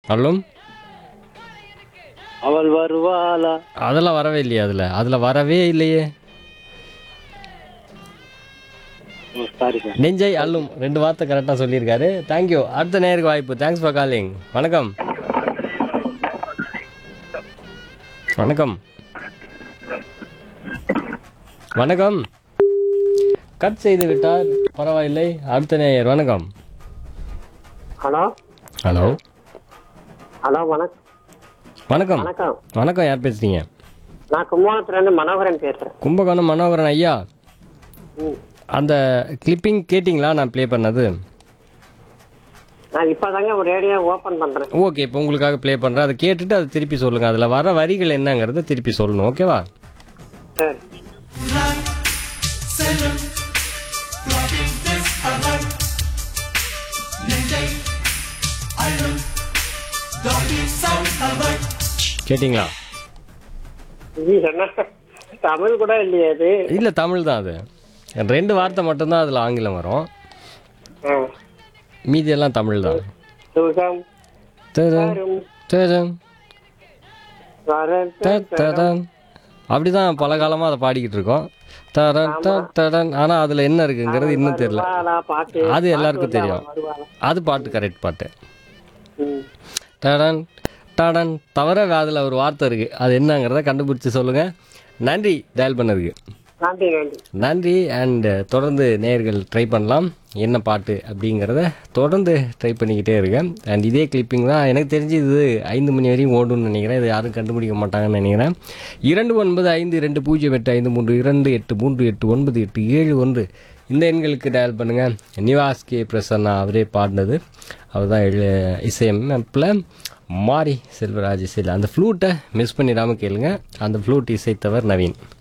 அல்லும் அவள் வருவாளா அதெல்லாம் வரவே இல்லையே அதில் அதில் வரவே இல்லையே சாரி சார் நெஞ்சை அல்லும் ரெண்டு வார்த்தை கரெக்டாக சொல்லியிருக்காரு தேங்க்யூ அடுத்த நேருக்கு வாய்ப்பு தேங்க்ஸ் ஃபார் காலிங் வணக்கம் வணக்கம் வணக்கம் கட் செய்து விட்டார் பரவாயில்லை அடுத்த நேயர் வணக்கம் ஹலோ ஹலோ ஹலோ வணக்கம் வணக்கம் வணக்கம் வணக்கம் யார் பேசுறீங்க நான் கும்பகோணத்துலேருந்து மனோகரன் பேசுகிறேன் கும்பகோணம் மனோகரன் ஐயா ம் அந்த கிளிப்பிங் கேட்டிங்களா நான் ப்ளே பண்ணது நான் இப்போ தாங்க ஒரு ரேடியோ ஓப்பன் பண்ணுறேன் ஓகே இப்போ உங்களுக்காக ப்ளே பண்ணுறேன் அதை கேட்டுட்டு அதை திருப்பி சொல்லுங்கள் அதில் வர வரிகள் என்னங்கிறத திருப்பி சொல்லணும் ஓகேவா சரி கேட்டிங்களா இது என்ன தமிழ் கூட இல்லையே அது இல்லை தமிழ் தான் அது ரெண்டு வார்த்தை மட்டும்தான் அதில் ஆங்கிலம் வரும் ஆ. மீதி எல்லாம் தமிழ் தான் சுகம் ததன், வரும் ததன், வரன் த- ததன். அப்படிதான் பல காலமாக அதை பாடிக்கிட்டு இருக்கோம் தரன் த- தடன் ஆனால் அதில் என்ன இருக்குங்கிறது இன்னும் தெரியல வருவாளா பாட்டு அது எல்லாருக்கும் தெரியும் வருவாளா அது பாட்டு கரெக்ட் பாட்டு ம் டடன் டடன் தவிர அதில் ஒரு வார்த்தை இருக்குது அது என்னங்கிறத கண்டுபிடிச்சி சொல்லுங்கள் நன்றி டயல் பண்ணதுக்கு நன்றி நன்றி நன்றி அண்ட் தொடர்ந்து நேயர்கள் ட்ரை பண்ணலாம் என்ன பாட்டு அப்படிங்கிறத தொடர்ந்து ட்ரை பண்ணிக்கிட்டே இருக்கேன் அண்ட் இதே கிளிப்பிங் தான் எனக்கு தெரிஞ்சு இது ஐந்து மணி வரையும் ஓடும்னு நினைக்கிறேன் இது யாரும் கண்டுபிடிக்க மாட்டாங்கன்னு நினைக்கிறேன் இரண்டு ஒன்பது ஐந்து ரெண்டு பூஜ்ஜியம் எட்டு ஐந்து மூன்று இரண்டு எட்டு மூன்று எட்டு ஒன்பது எட்டு ஏழு ஒன்று இந்த எண்களுக்கு டயல் பண்ணுங்கள் நிவாஸ் கே பிரசன்னா அவரே பாடினது அவர் தான் எழு இசையமைப்பில் மாரி செல்வராஜ் இசையில் அந்த ஃப்ளூட்டை மிஸ் பண்ணிடாமல் கேளுங்க அந்த ஃப்ளூட் இசைத்தவர் நவீன்